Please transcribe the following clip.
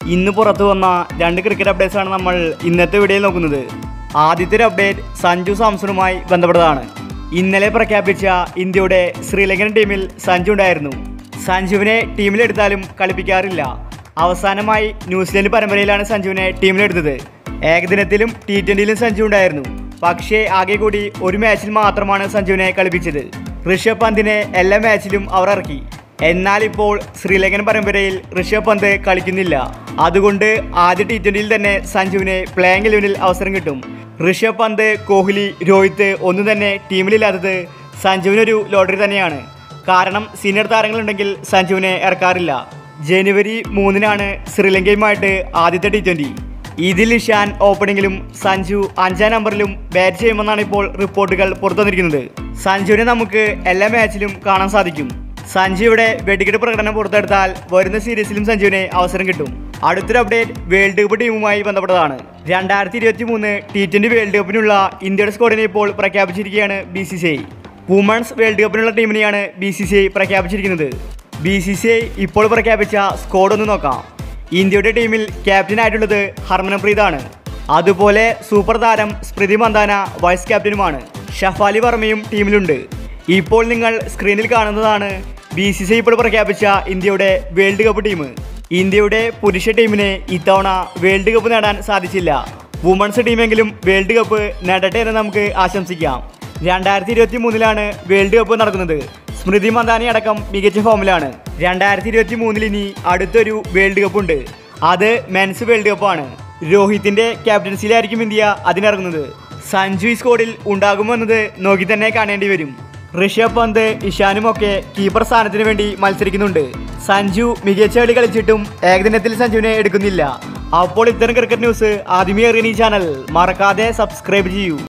ഇന്ന് പുറത്തു വന്ന രണ്ട് ക്രിക്കറ്റ് അപ്ഡേറ്റ്സ് ആണ് നമ്മൾ ഇന്നത്തെ വീഡിയോയിൽ നോക്കുന്നത് ആദ്യത്തെ ഒരു അപ്ഡേറ്റ് സഞ്ജു സാംസണുമായി ബന്ധപ്പെട്ടതാണ് ഇന്നലെ പ്രഖ്യാപിച്ച ഇന്ത്യയുടെ ശ്രീലങ്കൻ ടീമിൽ സഞ്ജു ഉണ്ടായിരുന്നു സഞ്ജുവിനെ ടീമിലെടുത്താലും കളിപ്പിക്കാറില്ല അവസാനമായി ന്യൂസിലൻഡ് പരമ്പരയിലാണ് സഞ്ജുവിനെ ടീമിലെടുത്തത് ഏകദിനത്തിലും ടി ട്വൻ്റിയിലും സഞ്ജു ഉണ്ടായിരുന്നു പക്ഷേ ആകെ കൂടി ഒരു മാച്ചിൽ മാത്രമാണ് സഞ്ജുവിനെ കളിപ്പിച്ചത് ഋഷഭ് പന്തിനെ എല്ലാ മാച്ചിലും അവർ ഇറക്കി എന്നാൽ ഇപ്പോൾ ശ്രീലങ്കൻ പരമ്പരയിൽ ഋഷഭ് പന്ത് കളിക്കുന്നില്ല അതുകൊണ്ട് ആദ്യ ടി ട്വൻ്റിയിൽ തന്നെ സഞ്ജുവിന് പ്ലേയിങ് ഇലവനിൽ അവസരം കിട്ടും ഋഷഭ് പന്ത് കോഹ്ലി രോഹിത് ഒന്നും തന്നെ ടീമിലില്ലാത്തത് സഞ്ജുവിനൊരു ലോട്ടറി തന്നെയാണ് കാരണം സീനിയർ താരങ്ങളുണ്ടെങ്കിൽ സഞ്ജുവിനെ ഇറക്കാറില്ല ജനുവരി മൂന്നിനാണ് ശ്രീലങ്കയുമായിട്ട് ആദ്യത്തെ ടി ട്വൻ്റി ഇതിൽ ഇഷാൻ ഓപ്പണിങ്ങിലും സഞ്ജു അഞ്ചാം നമ്പറിലും ബാറ്റ് ചെയ്യുമെന്നാണ് ഇപ്പോൾ റിപ്പോർട്ടുകൾ പുറത്തു വന്നിരിക്കുന്നത് സഞ്ജുവിനെ നമുക്ക് എല്ലാ മാച്ചിലും കാണാൻ സാധിക്കും സഞ്ജുവിടെ വെടിക്കെട്ട് പ്രകടനം പുറത്തെടുത്താൽ വരുന്ന സീരീസിലും സഞ്ജുവിന് അവസരം കിട്ടും അടുത്തൊരു അപ്ഡേറ്റ് വേൾഡ് കപ്പ് ടീമുമായി ബന്ധപ്പെട്ടതാണ് രണ്ടായിരത്തി ഇരുപത്തി മൂന്ന് ടി ട്വൻ്റി വേൾഡ് കപ്പിനുള്ള ഇന്ത്യയുടെ സ്ക്വാഡിനെ ഇപ്പോൾ പ്രഖ്യാപിച്ചിരിക്കുകയാണ് B C C I women's world കപ്പിനുള്ള ടീമിനെയാണ് ബി സി സി ഐ പ്രഖ്യാപിച്ചിരിക്കുന്നത് ബി സി സി ഐ ഇപ്പോൾ പ്രഖ്യാപിച്ച സ്ക്വാഡ് ഒന്ന് നോക്കാം ഇന്ത്യയുടെ ടീമിൽ ക്യാപ്റ്റനായിട്ടുള്ളത് ഹർമനപ്രീത് ആണ് അതുപോലെ സൂപ്പർ താരം സ്മൃതി മന്ദാന വൈസ് ക്യാപ്റ്റനുമാണ് ഷഫാലി വർമ്മയും ടീമിലുണ്ട് ഇപ്പോൾ നിങ്ങൾ സ്ക്രീനിൽ കാണുന്നതാണ് ബി സി സി ഇപ്പോൾ പ്രഖ്യാപിച്ച ഇന്ത്യയുടെ വേൾഡ് കപ്പ് ടീം ഇന്ത്യയുടെ പുരുഷ ടീമിന് ഇത്തവണ വേൾഡ് കപ്പ് നേടാൻ സാധിച്ചില്ല വുമൺസ് ടീമെങ്കിലും വേൾഡ് കപ്പ് നേടട്ടെ എന്ന് നമുക്ക് ആശംസിക്കാം രണ്ടായിരത്തി ഇരുപത്തി മൂന്നിലാണ് വേൾഡ് കപ്പ് നടക്കുന്നത് സ്മൃതി മന്ദാനി അടക്കം മികച്ച ഫോമിലാണ് രണ്ടായിരത്തി ഇരുപത്തി മൂന്നിൽ ഇനി അടുത്തൊരു വേൾഡ് കപ്പ് ഉണ്ട് അത് മെൻസ് വേൾഡ് കപ്പാണ് രോഹിത്തിന്റെ ക്യാപ്റ്റൻസിയിലായിരിക്കും ഇന്ത്യ അതിനിറങ്ങുന്നത് സഞ്ജു ഈ സ്കോഡിൽ ഉണ്ടാകുമെന്നത് നോക്കി തന്നെ കാണേണ്ടി വരും ഋഷഭ് പന്ത് ഇഷാനും ഒക്കെ കീപ്പർ സ്ഥാനത്തിന് വേണ്ടി മത്സരിക്കുന്നുണ്ട് സഞ്ജു മികച്ച കളി കളിച്ചിട്ടും ഏകദിനത്തിൽ സഞ്ജുവിനെ എടുക്കുന്നില്ല അപ്പോൾ ഇത്തരം ക്രിക്കറ്റ് ന്യൂസ് ആദ്യമേ അറിയാൻ ഈ ചാനൽ മറക്കാതെ സബ്സ്ക്രൈബ് ചെയ്യൂ